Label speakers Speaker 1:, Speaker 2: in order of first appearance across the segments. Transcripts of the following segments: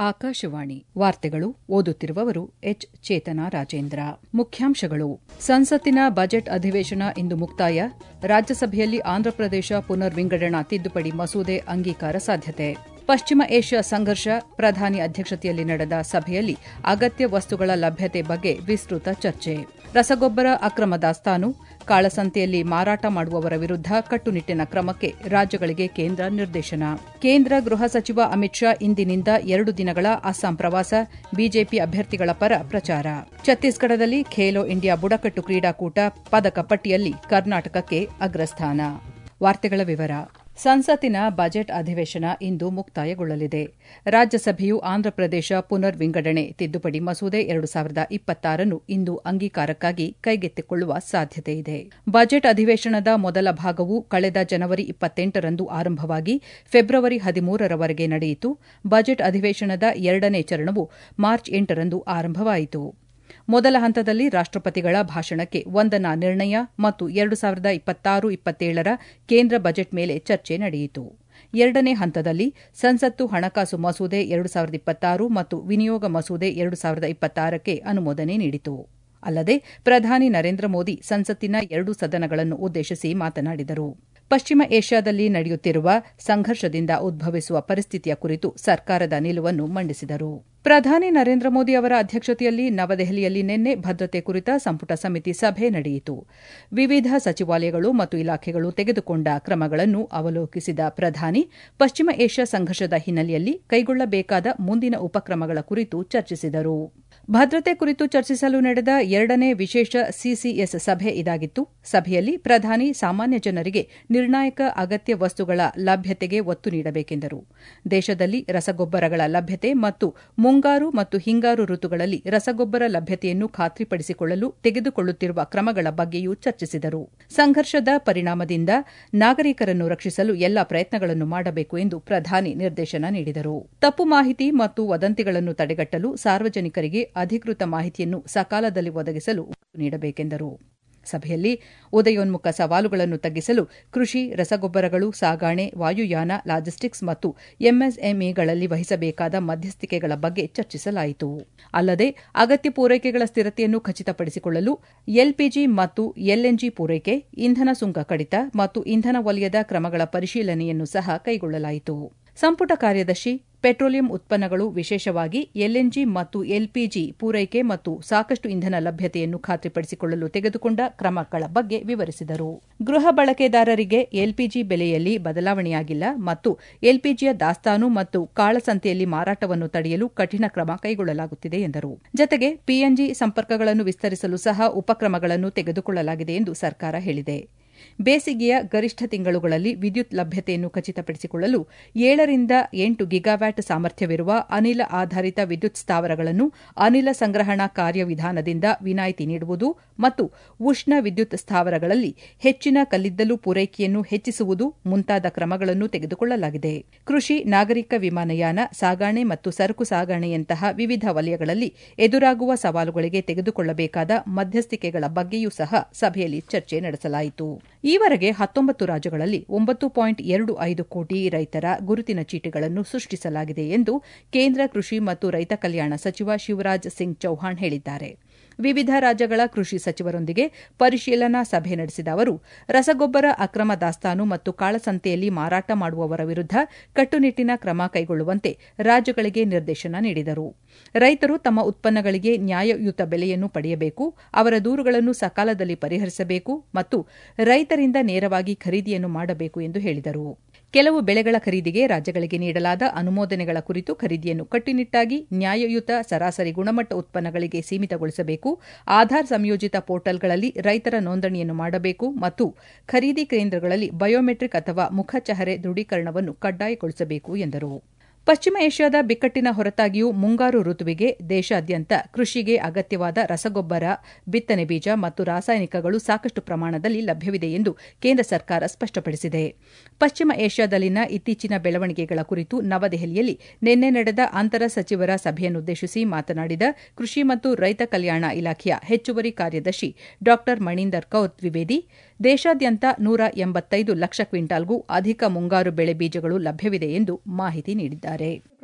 Speaker 1: ಆಕಾಶವಾಣಿ ವಾರ್ತೆಗಳು ಓದುತ್ತಿರುವವರು ಎಚ್ ಚೇತನಾ ರಾಜೇಂದ್ರ ಮುಖ್ಯಾಂಶಗಳು ಸಂಸತ್ತಿನ ಬಜೆಟ್ ಅಧಿವೇಶನ ಇಂದು ಮುಕ್ತಾಯ ರಾಜ್ಯಸಭೆಯಲ್ಲಿ ಆಂಧ್ರಪ್ರದೇಶ ಪುನರ್ ವಿಂಗಡಣಾ ತಿದ್ದುಪಡಿ ಮಸೂದೆ ಅಂಗೀಕಾರ ಸಾಧ್ಯತೆ ಪಶ್ಚಿಮ ಏಷ್ಯಾ ಸಂಘರ್ಷ ಪ್ರಧಾನಿ ಅಧ್ಯಕ್ಷತೆಯಲ್ಲಿ ನಡೆದ ಸಭೆಯಲ್ಲಿ ಅಗತ್ಯ ವಸ್ತುಗಳ ಲಭ್ಯತೆ ಬಗ್ಗೆ ವಿಸ್ತೃತ ಚರ್ಚೆ ರಸಗೊಬ್ಬರ ಅಕ್ರಮ ದಾಸ್ತಾನು ಕಾಳಸಂತೆಯಲ್ಲಿ ಮಾರಾಟ ಮಾಡುವವರ ವಿರುದ್ಧ ಕಟ್ಟುನಿಟ್ಟಿನ ಕ್ರಮಕ್ಕೆ ರಾಜ್ಯಗಳಿಗೆ ಕೇಂದ್ರ ನಿರ್ದೇಶನ ಕೇಂದ್ರ ಗೃಹ ಸಚಿವ ಅಮಿತ್ ಶಾ ಇಂದಿನಿಂದ ಎರಡು ದಿನಗಳ ಅಸ್ಸಾಂ ಪ್ರವಾಸ ಬಿಜೆಪಿ ಅಭ್ಯರ್ಥಿಗಳ ಪರ ಪ್ರಚಾರ ಛತ್ತೀಸ್ಗಢದಲ್ಲಿ ಖೇಲೋ ಇಂಡಿಯಾ ಬುಡಕಟ್ಟು ಕ್ರೀಡಾಕೂಟ ಪದಕ ಪಟ್ಟಿಯಲ್ಲಿ ಕರ್ನಾಟಕಕ್ಕೆ ಅಗ್ರಸ್ಥಾನ ವಾರ್ತೆಗಳ ವಿವರ ಸಂಸತ್ತಿನ ಬಜೆಟ್ ಅಧಿವೇಶನ ಇಂದು ಮುಕ್ತಾಯಗೊಳ್ಳಲಿದೆ ರಾಜ್ಯಸಭೆಯು ಆಂಧ್ರಪ್ರದೇಶ ಪುನರ್ ವಿಂಗಡಣೆ ತಿದ್ದುಪಡಿ ಮಸೂದೆ ಎರಡು ಸಾವಿರದ ಇಪ್ಪತ್ತಾರನ್ನು ಇಂದು ಅಂಗೀಕಾರಕ್ಕಾಗಿ ಕೈಗೆತ್ತಿಕೊಳ್ಳುವ ಸಾಧ್ಯತೆಯಿದೆ ಬಜೆಟ್ ಅಧಿವೇಶನದ ಮೊದಲ ಭಾಗವು ಕಳೆದ ಜನವರಿ ಇಪ್ಪತ್ತೆಂಟರಂದು ಆರಂಭವಾಗಿ ಫೆಬ್ರವರಿ ಹದಿಮೂರರವರೆಗೆ ನಡೆಯಿತು ಬಜೆಟ್ ಅಧಿವೇಶನದ ಎರಡನೇ ಚರಣವು ಮಾರ್ಚ್ ಎಂಟರಂದು ಆರಂಭವಾಯಿತು ಮೊದಲ ಹಂತದಲ್ಲಿ ರಾಷ್ಟಪತಿಗಳ ಭಾಷಣಕ್ಕೆ ವಂದನಾ ನಿರ್ಣಯ ಮತ್ತು ಎರಡು ಸಾವಿರದ ಇಪ್ಪತ್ತಾರು ಇಪ್ಪತ್ತೇಳರ ಕೇಂದ್ರ ಬಜೆಟ್ ಮೇಲೆ ಚರ್ಚೆ ನಡೆಯಿತು ಎರಡನೇ ಹಂತದಲ್ಲಿ ಸಂಸತ್ತು ಹಣಕಾಸು ಮಸೂದೆ ಎರಡು ಸಾವಿರದ ಇಪ್ಪತ್ತಾರು ಮತ್ತು ವಿನಿಯೋಗ ಮಸೂದೆ ಎರಡು ಸಾವಿರದ ಇಪ್ಪತ್ತಾರಕ್ಕೆ ಅನುಮೋದನೆ ನೀಡಿತು ಅಲ್ಲದೆ ಪ್ರಧಾನಿ ನರೇಂದ್ರ ಮೋದಿ ಸಂಸತ್ತಿನ ಎರಡೂ ಸದನಗಳನ್ನು ಉದ್ದೇಶಿಸಿ ಮಾತನಾಡಿದರು ಪಶ್ಚಿಮ ಏಷ್ಯಾದಲ್ಲಿ ನಡೆಯುತ್ತಿರುವ ಸಂಘರ್ಷದಿಂದ ಉದ್ಭವಿಸುವ ಪರಿಸ್ಥಿತಿಯ ಕುರಿತು ಸರ್ಕಾರದ ನಿಲುವನ್ನು ಮಂಡಿಸಿದರು ಪ್ರಧಾನಿ ನರೇಂದ್ರ ಮೋದಿ ಅವರ ಅಧ್ಯಕ್ಷತೆಯಲ್ಲಿ ನವದೆಹಲಿಯಲ್ಲಿ ನಿನ್ನೆ ಭದ್ರತೆ ಕುರಿತ ಸಂಪುಟ ಸಮಿತಿ ಸಭೆ ನಡೆಯಿತು ವಿವಿಧ ಸಚಿವಾಲಯಗಳು ಮತ್ತು ಇಲಾಖೆಗಳು ತೆಗೆದುಕೊಂಡ ಕ್ರಮಗಳನ್ನು ಅವಲೋಕಿಸಿದ ಪ್ರಧಾನಿ ಪಶ್ಚಿಮ ಏಷ್ಯಾ ಸಂಘರ್ಷದ ಹಿನ್ನೆಲೆಯಲ್ಲಿ ಕೈಗೊಳ್ಳಬೇಕಾದ ಮುಂದಿನ ಉಪಕ್ರಮಗಳ ಕುರಿತು ಚರ್ಚಿಸಿದರು ಭದ್ರತೆ ಕುರಿತು ಚರ್ಚಿಸಲು ನಡೆದ ಎರಡನೇ ವಿಶೇಷ ಸಿಸಿಎಸ್ ಸಭೆ ಇದಾಗಿತ್ತು ಸಭೆಯಲ್ಲಿ ಪ್ರಧಾನಿ ಸಾಮಾನ್ಯ ಜನರಿಗೆ ನಿರ್ಣಾಯಕ ಅಗತ್ಯ ವಸ್ತುಗಳ ಲಭ್ಯತೆಗೆ ಒತ್ತು ನೀಡಬೇಕೆಂದರು ದೇಶದಲ್ಲಿ ರಸಗೊಬ್ಬರಗಳ ಲಭ್ಯತೆ ಮತ್ತು ಮುಂಗಾರು ಮತ್ತು ಹಿಂಗಾರು ಋತುಗಳಲ್ಲಿ ರಸಗೊಬ್ಬರ ಲಭ್ಯತೆಯನ್ನು ಖಾತ್ರಿಪಡಿಸಿಕೊಳ್ಳಲು ತೆಗೆದುಕೊಳ್ಳುತ್ತಿರುವ ಕ್ರಮಗಳ ಬಗ್ಗೆಯೂ ಚರ್ಚಿಸಿದರು ಸಂಘರ್ಷದ ಪರಿಣಾಮದಿಂದ ನಾಗರಿಕರನ್ನು ರಕ್ಷಿಸಲು ಎಲ್ಲಾ ಪ್ರಯತ್ನಗಳನ್ನು ಮಾಡಬೇಕು ಎಂದು ಪ್ರಧಾನಿ ನಿರ್ದೇಶನ ನೀಡಿದರು ತಪ್ಪು ಮಾಹಿತಿ ಮತ್ತು ವದಂತಿಗಳನ್ನು ತಡೆಗಟ್ಟಲು ಸಾರ್ವಜನಿಕರಿಗೆ ಅಧಿಕೃತ ಮಾಹಿತಿಯನ್ನು ಸಕಾಲದಲ್ಲಿ ಒದಗಿಸಲು ಒತ್ತು ನೀಡಬೇಕೆಂದರು ಸಭೆಯಲ್ಲಿ ಉದಯೋನ್ಮುಖ ಸವಾಲುಗಳನ್ನು ತಗ್ಗಿಸಲು ಕೃಷಿ ರಸಗೊಬ್ಬರಗಳು ಸಾಗಾಣೆ ವಾಯುಯಾನ ಲಾಜಿಸ್ಟಿಕ್ಸ್ ಮತ್ತು ಎಂಎಸ್ಎಂಇಗಳಲ್ಲಿ ವಹಿಸಬೇಕಾದ ಮಧ್ಯಸ್ಥಿಕೆಗಳ ಬಗ್ಗೆ ಚರ್ಚಿಸಲಾಯಿತು ಅಲ್ಲದೆ ಅಗತ್ಯ ಪೂರೈಕೆಗಳ ಸ್ಥಿರತೆಯನ್ನು ಖಚಿತಪಡಿಸಿಕೊಳ್ಳಲು ಎಲ್ಪಿಜಿ ಮತ್ತು ಎಲ್ಎನ್ಜಿ ಪೂರೈಕೆ ಇಂಧನ ಸುಂಕ ಕಡಿತ ಮತ್ತು ಇಂಧನ ವಲಯದ ಕ್ರಮಗಳ ಪರಿಶೀಲನೆಯನ್ನು ಸಹ ಕೈಗೊಳ್ಳಲಾಯಿತು ಸಂಪುಟ ಕಾರ್ಯದರ್ಶಿ ಪೆಟ್ರೋಲಿಯಂ ಉತ್ಪನ್ನಗಳು ವಿಶೇಷವಾಗಿ ಎಲ್ಎನ್ಜಿ ಮತ್ತು ಎಲ್ಪಿಜಿ ಪೂರೈಕೆ ಮತ್ತು ಸಾಕಷ್ಟು ಇಂಧನ ಲಭ್ಯತೆಯನ್ನು ಖಾತ್ರಿಪಡಿಸಿಕೊಳ್ಳಲು ತೆಗೆದುಕೊಂಡ ಕ್ರಮಗಳ ಬಗ್ಗೆ ವಿವರಿಸಿದರು ಗೃಹ ಬಳಕೆದಾರರಿಗೆ ಎಲ್ಪಿಜಿ ಬೆಲೆಯಲ್ಲಿ ಬದಲಾವಣೆಯಾಗಿಲ್ಲ ಮತ್ತು ಎಲ್ಪಿಜಿಯ ದಾಸ್ತಾನು ಮತ್ತು ಕಾಳಸಂತೆಯಲ್ಲಿ ಮಾರಾಟವನ್ನು ತಡೆಯಲು ಕಠಿಣ ಕ್ರಮ ಕೈಗೊಳ್ಳಲಾಗುತ್ತಿದೆ ಎಂದರು ಜತೆಗೆ ಪಿಎನ್ಜಿ ಸಂಪರ್ಕಗಳನ್ನು ವಿಸ್ತರಿಸಲು ಸಹ ಉಪಕ್ರಮಗಳನ್ನು ತೆಗೆದುಕೊಳ್ಳಲಾಗಿದೆ ಎಂದು ಸರ್ಕಾರ ಹೇಳಿದೆ ಬೇಸಿಗೆಯ ಗರಿಷ್ಠ ತಿಂಗಳುಗಳಲ್ಲಿ ವಿದ್ಯುತ್ ಲಭ್ಯತೆಯನ್ನು ಖಚಿತಪಡಿಸಿಕೊಳ್ಳಲು ಏಳರಿಂದ ಎಂಟು ಗಿಗಾವ್ಯಾಟ್ ಸಾಮರ್ಥ್ಯವಿರುವ ಅನಿಲ ಆಧಾರಿತ ವಿದ್ಯುತ್ ಸ್ಥಾವರಗಳನ್ನು ಅನಿಲ ಸಂಗ್ರಹಣಾ ಕಾರ್ಯವಿಧಾನದಿಂದ ವಿನಾಯಿತಿ ನೀಡುವುದು ಮತ್ತು ಉಷ್ಣ ವಿದ್ಯುತ್ ಸ್ಥಾವರಗಳಲ್ಲಿ ಹೆಚ್ಚಿನ ಕಲ್ಲಿದ್ದಲು ಪೂರೈಕೆಯನ್ನು ಹೆಚ್ಚಿಸುವುದು ಮುಂತಾದ ಕ್ರಮಗಳನ್ನು ತೆಗೆದುಕೊಳ್ಳಲಾಗಿದೆ ಕೃಷಿ ನಾಗರಿಕ ವಿಮಾನಯಾನ ಸಾಗಾಣೆ ಮತ್ತು ಸರಕು ಸಾಗಣೆಯಂತಹ ವಿವಿಧ ವಲಯಗಳಲ್ಲಿ ಎದುರಾಗುವ ಸವಾಲುಗಳಿಗೆ ತೆಗೆದುಕೊಳ್ಳಬೇಕಾದ ಮಧ್ಯಸ್ಥಿಕೆಗಳ ಬಗ್ಗೆಯೂ ಸಹ ಸಭೆಯಲ್ಲಿ ಚರ್ಚೆ ನಡೆಸಲಾಯಿತು ಈವರೆಗೆ ಹತ್ತೊಂಬತ್ತು ರಾಜ್ಯಗಳಲ್ಲಿ ಒಂಬತ್ತು ಪಾಯಿಂಟ್ ಎರಡು ಐದು ಕೋಟಿ ರೈತರ ಗುರುತಿನ ಚೀಟಿಗಳನ್ನು ಸೃಷ್ಟಿಸಲಾಗಿದೆ ಎಂದು ಕೇಂದ್ರ ಕೃಷಿ ಮತ್ತು ರೈತ ಕಲ್ಯಾಣ ಸಚಿವ ಶಿವರಾಜ್ ಸಿಂಗ್ ಚೌಹಾಣ್ ಹೇಳಿದ್ದಾರೆ ವಿವಿಧ ರಾಜ್ಯಗಳ ಕೃಷಿ ಸಚಿವರೊಂದಿಗೆ ಪರಿಶೀಲನಾ ಸಭೆ ನಡೆಸಿದ ಅವರು ರಸಗೊಬ್ಬರ ಅಕ್ರಮ ದಾಸ್ತಾನು ಮತ್ತು ಕಾಳಸಂತೆಯಲ್ಲಿ ಮಾರಾಟ ಮಾಡುವವರ ವಿರುದ್ಧ ಕಟ್ಟುನಿಟ್ಟಿನ ಕ್ರಮ ಕೈಗೊಳ್ಳುವಂತೆ ರಾಜ್ಯಗಳಿಗೆ ನಿರ್ದೇಶನ ನೀಡಿದರು ರೈತರು ತಮ್ಮ ಉತ್ಪನ್ನಗಳಿಗೆ ನ್ಯಾಯಯುತ ಬೆಲೆಯನ್ನು ಪಡೆಯಬೇಕು ಅವರ ದೂರುಗಳನ್ನು ಸಕಾಲದಲ್ಲಿ ಪರಿಹರಿಸಬೇಕು ಮತ್ತು ರೈತರಿಂದ ನೇರವಾಗಿ ಖರೀದಿಯನ್ನು ಮಾಡಬೇಕು ಎಂದು ಹೇಳಿದರು ಕೆಲವು ಬೆಳೆಗಳ ಖರೀದಿಗೆ ರಾಜ್ಯಗಳಿಗೆ ನೀಡಲಾದ ಅನುಮೋದನೆಗಳ ಕುರಿತು ಖರೀದಿಯನ್ನು ಕಟ್ಟುನಿಟ್ಟಾಗಿ ನ್ಯಾಯಯುತ ಸರಾಸರಿ ಗುಣಮಟ್ಟ ಉತ್ಪನ್ನಗಳಿಗೆ ಸೀಮಿತಗೊಳಿಸಬೇಕು ಆಧಾರ್ ಸಂಯೋಜಿತ ಪೋರ್ಟಲ್ಗಳಲ್ಲಿ ರೈತರ ನೋಂದಣಿಯನ್ನು ಮಾಡಬೇಕು ಮತ್ತು ಖರೀದಿ ಕೇಂದ್ರಗಳಲ್ಲಿ ಬಯೋಮೆಟ್ರಿಕ್ ಅಥವಾ ಮುಖಚಹರೆ ದೃಢೀಕರಣವನ್ನು ಕಡ್ಡಾಯಗೊಳಿಸಬೇಕು ಎಂದರು ಪಶ್ಚಿಮ ಏಷ್ಯಾದ ಬಿಕ್ಕಟ್ಟಿನ ಹೊರತಾಗಿಯೂ ಮುಂಗಾರು ಋತುವಿಗೆ ದೇಶಾದ್ಯಂತ ಕೃಷಿಗೆ ಅಗತ್ಯವಾದ ರಸಗೊಬ್ಬರ ಬಿತ್ತನೆ ಬೀಜ ಮತ್ತು ರಾಸಾಯನಿಕಗಳು ಸಾಕಷ್ಟು ಪ್ರಮಾಣದಲ್ಲಿ ಲಭ್ಯವಿದೆ ಎಂದು ಕೇಂದ್ರ ಸರ್ಕಾರ ಸ್ಪಷ್ಟಪಡಿಸಿದೆ ಪಶ್ಚಿಮ ಏಷ್ಯಾದಲ್ಲಿನ ಇತ್ತೀಚಿನ ಬೆಳವಣಿಗೆಗಳ ಕುರಿತು ನವದೆಹಲಿಯಲ್ಲಿ ನಿನ್ನೆ ನಡೆದ ಅಂತರ ಸಚಿವರ ಸಭೆಯನ್ನುದ್ದೇಶಿಸಿ ಮಾತನಾಡಿದ ಕೃಷಿ ಮತ್ತು ರೈತ ಕಲ್ಯಾಣ ಇಲಾಖೆಯ ಹೆಚ್ಚುವರಿ ಕಾರ್ಯದರ್ಶಿ ಡಾ ಮಣೀಂದರ್ ಕೌರ್ ದ್ವಿವೇದಿ ದೇಶಾದ್ಯಂತ ನೂರ ಎಂಬತ್ತೈದು ಲಕ್ಷ ಕ್ವಿಂಟಾಲ್ಗೂ ಅಧಿಕ ಮುಂಗಾರು ಬೆಳೆ ಬೀಜಗಳು ಲಭ್ಯವಿದೆ ಎಂದು ಮಾಹಿತಿ ನೀಡಿದ್ದಾರೆ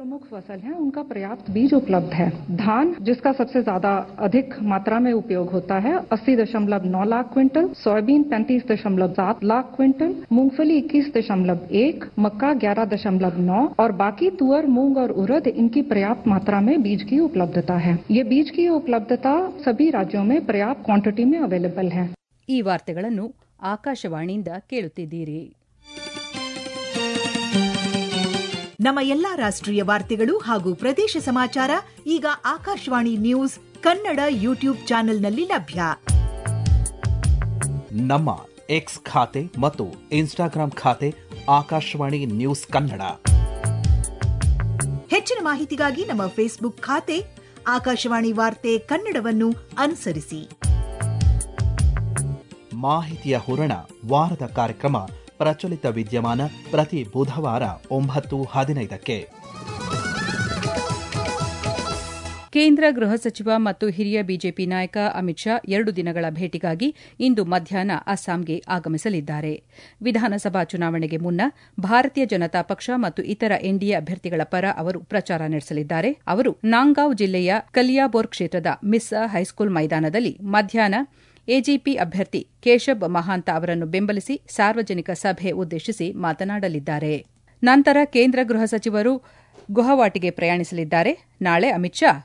Speaker 2: प्रमुख फसल हैं उनका पर्याप्त बीज उपलब्ध है धान जिसका सबसे ज्यादा अधिक मात्रा में उपयोग होता है अस्सी दशमलव नौ लाख क्विंटल सोयाबीन पैंतीस दशमलव सात लाख क्विंटल मूंगफली इक्कीस दशमलव एक मक्का ग्यारह दशमलव नौ और बाकी तुअर मूंग और उड़द इनकी पर्याप्त मात्रा में बीज की उपलब्धता है ये बीज की उपलब्धता सभी राज्यों में पर्याप्त क्वांटिटी में अवेलेबल है
Speaker 1: ಈ ವಾರ್ತೆಗಳನ್ನು ಆಕಾಶವಾಣಿಯಿಂದ ಕೇಳುತ್ತಿದ್ದೀರಿ
Speaker 3: ನಮ್ಮ ಎಲ್ಲಾ ರಾಷ್ಟ್ರೀಯ ವಾರ್ತೆಗಳು ಹಾಗೂ ಪ್ರದೇಶ ಸಮಾಚಾರ ಈಗ ಆಕಾಶವಾಣಿ ನ್ಯೂಸ್ ಕನ್ನಡ ಯೂಟ್ಯೂಬ್ ಚಾನೆಲ್ನಲ್ಲಿ ಲಭ್ಯ
Speaker 4: ನಮ್ಮ ಎಕ್ಸ್ ಖಾತೆ ಮತ್ತು ಇನ್ಸ್ಟಾಗ್ರಾಂ ಖಾತೆ ಆಕಾಶವಾಣಿ ನ್ಯೂಸ್ ಕನ್ನಡ
Speaker 3: ಹೆಚ್ಚಿನ ಮಾಹಿತಿಗಾಗಿ ನಮ್ಮ ಫೇಸ್ಬುಕ್ ಖಾತೆ ಆಕಾಶವಾಣಿ ವಾರ್ತೆ ಕನ್ನಡವನ್ನು ಅನುಸರಿಸಿ
Speaker 4: ಮಾಹಿತಿಯ ಹೂರಣ ವಾರದ ಕಾರ್ಯಕ್ರಮ ಪ್ರಚಲಿತ ವಿದ್ಯಮಾನ ಪ್ರತಿ ಬುಧವಾರ ಒಂಬತ್ತು ಹದಿನೈದಕ್ಕೆ
Speaker 1: ಕೇಂದ್ರ ಗೃಹ ಸಚಿವ ಮತ್ತು ಹಿರಿಯ ಬಿಜೆಪಿ ನಾಯಕ ಅಮಿತ್ ಶಾ ಎರಡು ದಿನಗಳ ಭೇಟಿಗಾಗಿ ಇಂದು ಮಧ್ಯಾಹ್ನ ಅಸ್ಸಾಂಗೆ ಆಗಮಿಸಲಿದ್ದಾರೆ ವಿಧಾನಸಭಾ ಚುನಾವಣೆಗೆ ಮುನ್ನ ಭಾರತೀಯ ಜನತಾ ಪಕ್ಷ ಮತ್ತು ಇತರ ಎನ್ಡಿಎ ಅಭ್ಯರ್ಥಿಗಳ ಪರ ಅವರು ಪ್ರಚಾರ ನಡೆಸಲಿದ್ದಾರೆ ಅವರು ನಾಂಗಾಂವ್ ಜಿಲ್ಲೆಯ ಕಲಿಯಾಬೋರ್ ಕ್ಷೇತ್ರದ ಮಿಸ್ಸಾ ಹೈಸ್ಕೂಲ್ ಮೈದಾನದಲ್ಲಿ ಮಧ್ಯಾಹ್ನ ಎಜಿಪಿ ಅಭ್ಯರ್ಥಿ ಕೇಶಬ್ ಮಹಾಂತ ಅವರನ್ನು ಬೆಂಬಲಿಸಿ ಸಾರ್ವಜನಿಕ ಸಭೆ ಉದ್ದೇಶಿಸಿ ಮಾತನಾಡಲಿದ್ದಾರೆ ನಂತರ ಕೇಂದ್ರ ಗೃಹ ಸಚಿವರು ಗುವಾಹಟಿಗೆ ಪ್ರಯಾಣಿಸಲಿದ್ದಾರೆ ನಾಳೆ ಅಮಿತ್ ಶಾ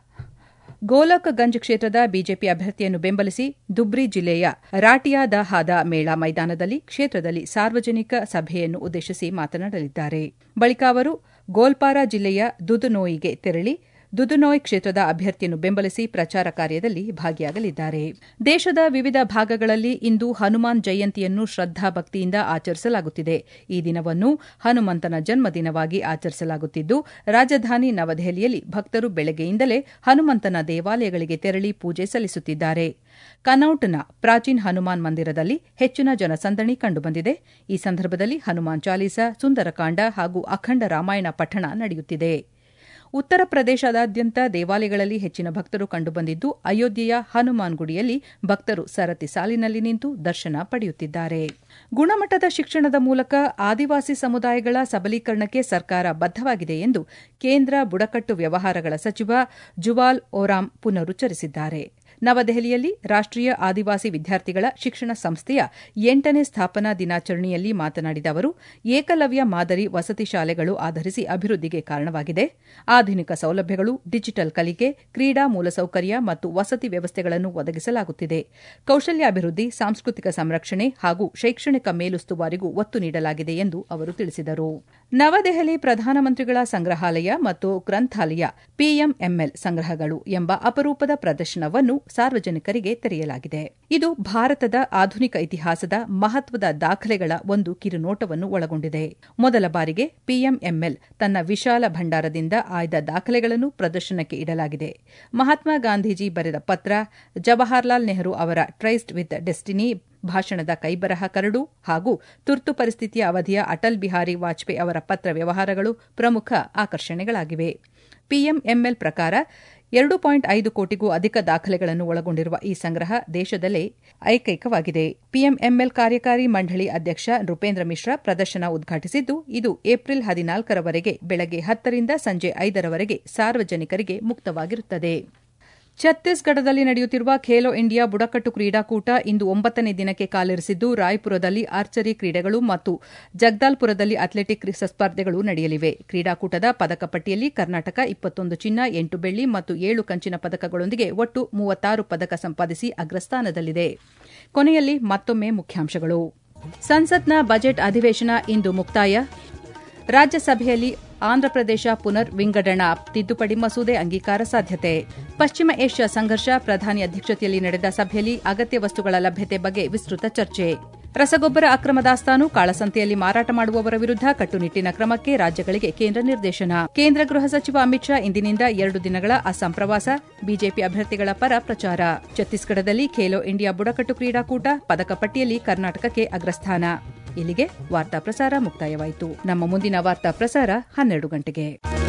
Speaker 1: ಗೋಲಕ್ಗಂಜ್ ಕ್ಷೇತ್ರದ ಬಿಜೆಪಿ ಅಭ್ಯರ್ಥಿಯನ್ನು ಬೆಂಬಲಿಸಿ ದುಬ್ರಿ ಜಿಲ್ಲೆಯ ರಾಟಿಯಾ ದ ಹಾದ ಮೇಳ ಮೈದಾನದಲ್ಲಿ ಕ್ಷೇತ್ರದಲ್ಲಿ ಸಾರ್ವಜನಿಕ ಸಭೆಯನ್ನು ಉದ್ದೇಶಿಸಿ ಮಾತನಾಡಲಿದ್ದಾರೆ ಬಳಿಕ ಅವರು ಗೋಲ್ಪಾರ ಜಿಲ್ಲೆಯ ದುದುನೋಯಿಗೆ ತೆರಳಿ ದುದುನೋಯ್ ಕ್ಷೇತ್ರದ ಅಭ್ಯರ್ಥಿಯನ್ನು ಬೆಂಬಲಿಸಿ ಪ್ರಚಾರ ಕಾರ್ಯದಲ್ಲಿ ಭಾಗಿಯಾಗಲಿದ್ದಾರೆ ದೇಶದ ವಿವಿಧ ಭಾಗಗಳಲ್ಲಿ ಇಂದು ಹನುಮಾನ್ ಜಯಂತಿಯನ್ನು ಶ್ರದ್ದಾಭಕ್ತಿಯಿಂದ ಆಚರಿಸಲಾಗುತ್ತಿದೆ ಈ ದಿನವನ್ನು ಹನುಮಂತನ ಜನ್ಮದಿನವಾಗಿ ಆಚರಿಸಲಾಗುತ್ತಿದ್ದು ರಾಜಧಾನಿ ನವದೆಹಲಿಯಲ್ಲಿ ಭಕ್ತರು ಬೆಳಗ್ಗೆಯಿಂದಲೇ ಹನುಮಂತನ ದೇವಾಲಯಗಳಿಗೆ ತೆರಳಿ ಪೂಜೆ ಸಲ್ಲಿಸುತ್ತಿದ್ದಾರೆ ಕನೌಟ್ನ ಪ್ರಾಚೀನ್ ಹನುಮಾನ್ ಮಂದಿರದಲ್ಲಿ ಹೆಚ್ಚಿನ ಜನಸಂದಣಿ ಕಂಡುಬಂದಿದೆ ಈ ಸಂದರ್ಭದಲ್ಲಿ ಹನುಮಾನ್ ಚಾಲೀಸ ಸುಂದರಕಾಂಡ ಹಾಗೂ ಅಖಂಡ ರಾಮಾಯಣ ಪಠಣ ನಡೆಯುತ್ತಿದೆ ಉತ್ತರ ಪ್ರದೇಶದಾದ್ಯಂತ ದೇವಾಲಯಗಳಲ್ಲಿ ಹೆಚ್ಚಿನ ಭಕ್ತರು ಕಂಡುಬಂದಿದ್ದು ಅಯೋಧ್ಯೆಯ ಹನುಮಾನ್ ಗುಡಿಯಲ್ಲಿ ಭಕ್ತರು ಸರತಿ ಸಾಲಿನಲ್ಲಿ ನಿಂತು ದರ್ಶನ ಪಡೆಯುತ್ತಿದ್ದಾರೆ ಗುಣಮಟ್ಟದ ಶಿಕ್ಷಣದ ಮೂಲಕ ಆದಿವಾಸಿ ಸಮುದಾಯಗಳ ಸಬಲೀಕರಣಕ್ಕೆ ಸರ್ಕಾರ ಬದ್ದವಾಗಿದೆ ಎಂದು ಕೇಂದ್ರ ಬುಡಕಟ್ಟು ವ್ಯವಹಾರಗಳ ಸಚಿವ ಜುವಾಲ್ ಓರಾಮ್ ಪುನರುಚ್ಚರಿಸಿದ್ದಾರೆ ನವದೆಹಲಿಯಲ್ಲಿ ರಾಷ್ಟೀಯ ಆದಿವಾಸಿ ವಿದ್ಯಾರ್ಥಿಗಳ ಶಿಕ್ಷಣ ಸಂಸ್ಥೆಯ ಎಂಟನೇ ಸ್ಥಾಪನಾ ದಿನಾಚರಣೆಯಲ್ಲಿ ಮಾತನಾಡಿದ ಅವರು ಏಕಲವ್ಯ ಮಾದರಿ ವಸತಿ ಶಾಲೆಗಳು ಆಧರಿಸಿ ಅಭಿವೃದ್ಧಿಗೆ ಕಾರಣವಾಗಿದೆ ಆಧುನಿಕ ಸೌಲಭ್ಯಗಳು ಡಿಜಿಟಲ್ ಕಲಿಕೆ ಕ್ರೀಡಾ ಮೂಲಸೌಕರ್ಯ ಮತ್ತು ವಸತಿ ವ್ಯವಸ್ಥೆಗಳನ್ನು ಒದಗಿಸಲಾಗುತ್ತಿದೆ ಕೌಶಲ್ಯಾಭಿವೃದ್ಧಿ ಸಾಂಸ್ಕೃತಿಕ ಸಂರಕ್ಷಣೆ ಹಾಗೂ ಶೈಕ್ಷಣಿಕ ಮೇಲುಸ್ತುವಾರಿಗೂ ಒತ್ತು ನೀಡಲಾಗಿದೆ ಎಂದು ಅವರು ತಿಳಿಸಿದರು ನವದೆಹಲಿ ಪ್ರಧಾನಮಂತ್ರಿಗಳ ಸಂಗ್ರಹಾಲಯ ಮತ್ತು ಗ್ರಂಥಾಲಯ ಪಿಎಂಎಂಎಲ್ ಸಂಗ್ರಹಗಳು ಎಂಬ ಅಪರೂಪದ ಪ್ರದರ್ಶನವನ್ನು ಸಾರ್ವಜನಿಕರಿಗೆ ತೆರೆಯಲಾಗಿದೆ ಇದು ಭಾರತದ ಆಧುನಿಕ ಇತಿಹಾಸದ ಮಹತ್ವದ ದಾಖಲೆಗಳ ಒಂದು ಕಿರುನೋಟವನ್ನು ಒಳಗೊಂಡಿದೆ ಮೊದಲ ಬಾರಿಗೆ ಪಿಎಂಎಂಎಲ್ ತನ್ನ ವಿಶಾಲ ಭಂಡಾರದಿಂದ ಆಯ್ದ ದಾಖಲೆಗಳನ್ನು ಪ್ರದರ್ಶನಕ್ಕೆ ಇಡಲಾಗಿದೆ ಮಹಾತ್ಮ ಗಾಂಧೀಜಿ ಬರೆದ ಪತ್ರ ಜವಾಹರ್ಲಾಲ್ ನೆಹರು ಅವರ ಟ್ರೈಸ್ಟ್ ವಿತ್ ಡೆಸ್ಟಿನಿ ಭಾಷಣದ ಕೈಬರಹ ಕರಡು ಹಾಗೂ ತುರ್ತು ಪರಿಸ್ಥಿತಿಯ ಅವಧಿಯ ಅಟಲ್ ಬಿಹಾರಿ ವಾಜಪೇಯಿ ಅವರ ಪತ್ರ ವ್ಯವಹಾರಗಳು ಪ್ರಮುಖ ಆಕರ್ಷಣೆಗಳಾಗಿವೆ ಪಿಎಂಎಂಎಲ್ ಪ್ರಕಾರ ಎರಡು ಪಾಯಿಂಟ್ ಐದು ಕೋಟಿಗೂ ಅಧಿಕ ದಾಖಲೆಗಳನ್ನು ಒಳಗೊಂಡಿರುವ ಈ ಸಂಗ್ರಹ ದೇಶದಲ್ಲೇ ಐಕೈಕವಾಗಿದೆ ಪಿಎಂಎಂಎಲ್ ಕಾರ್ಯಕಾರಿ ಮಂಡಳಿ ಅಧ್ಯಕ್ಷ ನೃಪೇಂದ್ರ ಮಿಶ್ರಾ ಪ್ರದರ್ಶನ ಉದ್ಘಾಟಿಸಿದ್ದು ಇದು ಏಪ್ರಿಲ್ ಹದಿನಾಲ್ಕರವರೆಗೆ ಬೆಳಗ್ಗೆ ಹತ್ತರಿಂದ ಸಂಜೆ ಐದರವರೆಗೆ ಸಾರ್ವಜನಿಕರಿಗೆ ಮುಕ್ತವಾಗಿರುತ್ತದೆ ಛತ್ತೀಸ್ಗಢದಲ್ಲಿ ನಡೆಯುತ್ತಿರುವ ಖೇಲೋ ಇಂಡಿಯಾ ಬುಡಕಟ್ಟು ಕ್ರೀಡಾಕೂಟ ಇಂದು ಒಂಬತ್ತನೇ ದಿನಕ್ಕೆ ಕಾಲಿರಿಸಿದ್ದು ರಾಯ್ಪುರದಲ್ಲಿ ಆರ್ಚರಿ ಕ್ರೀಡೆಗಳು ಮತ್ತು ಜಗದಾಲ್ಪುರದಲ್ಲಿ ಅಥ್ಲೆಟಿಕ್ ಸ್ಪರ್ಧೆಗಳು ನಡೆಯಲಿವೆ ಕ್ರೀಡಾಕೂಟದ ಪದಕ ಪಟ್ಟಿಯಲ್ಲಿ ಕರ್ನಾಟಕ ಇಪ್ಪತ್ತೊಂದು ಚಿನ್ನ ಎಂಟು ಬೆಳ್ಳಿ ಮತ್ತು ಏಳು ಕಂಚಿನ ಪದಕಗಳೊಂದಿಗೆ ಒಟ್ಟು ಮೂವತ್ತಾರು ಪದಕ ಸಂಪಾದಿಸಿ ಅಗ್ರಸ್ಥಾನದಲ್ಲಿದೆ ಕೊನೆಯಲ್ಲಿ ಮತ್ತೊಮ್ಮೆ ಮುಖ್ಯಾಂಶಗಳು ಸಂಸತ್ನ ಬಜೆಟ್ ಅಧಿವೇಶನ ಇಂದು ಮುಕ್ತಾಯ ರಾಜ್ಯಸಭೆಯಲ್ಲಿ ಆಂಧ್ರಪ್ರದೇಶ ಪುನರ್ ವಿಂಗಡಣಾ ತಿದ್ದುಪಡಿ ಮಸೂದೆ ಅಂಗೀಕಾರ ಸಾಧ್ಯತೆ ಪಶ್ಚಿಮ ಏಷ್ಯಾ ಸಂಘರ್ಷ ಪ್ರಧಾನಿ ಅಧ್ಯಕ್ಷತೆಯಲ್ಲಿ ನಡೆದ ಸಭೆಯಲ್ಲಿ ಅಗತ್ಯ ವಸ್ತುಗಳ ಲಭ್ಯತೆ ಬಗ್ಗೆ ವಿಸ್ತೃತ ಚರ್ಚೆ ರಸಗೊಬ್ಬರ ಅಕ್ರಮ ದಾಸ್ತಾನು ಕಾಳಸಂತೆಯಲ್ಲಿ ಮಾರಾಟ ಮಾಡುವವರ ವಿರುದ್ಧ ಕಟ್ಟುನಿಟ್ಟಿನ ಕ್ರಮಕ್ಕೆ ರಾಜ್ಯಗಳಿಗೆ ಕೇಂದ್ರ ನಿರ್ದೇಶನ ಕೇಂದ್ರ ಗೃಹ ಸಚಿವ ಅಮಿತ್ ಶಾ ಇಂದಿನಿಂದ ಎರಡು ದಿನಗಳ ಅಸ್ಸಾಂ ಪ್ರವಾಸ ಬಿಜೆಪಿ ಅಭ್ಯರ್ಥಿಗಳ ಪರ ಪ್ರಚಾರ ಛತ್ತೀಸ್ಗಢದಲ್ಲಿ ಖೇಲೋ ಇಂಡಿಯಾ ಬುಡಕಟ್ಟು ಕ್ರೀಡಾಕೂಟ ಪದಕ ಪಟ್ಟಿಯಲ್ಲಿ ಕರ್ನಾಟಕಕ್ಕೆ ಅಗ್ರಸ್ಥಾನ ಇಲ್ಲಿಗೆ ವಾರ್ತಾ ಪ್ರಸಾರ ಮುಕ್ತಾಯವಾಯಿತು ನಮ್ಮ ಮುಂದಿನ ವಾರ್ತಾ ಪ್ರಸಾರ ಹನ್ನೆರಡು ಗಂಟೆಗೆ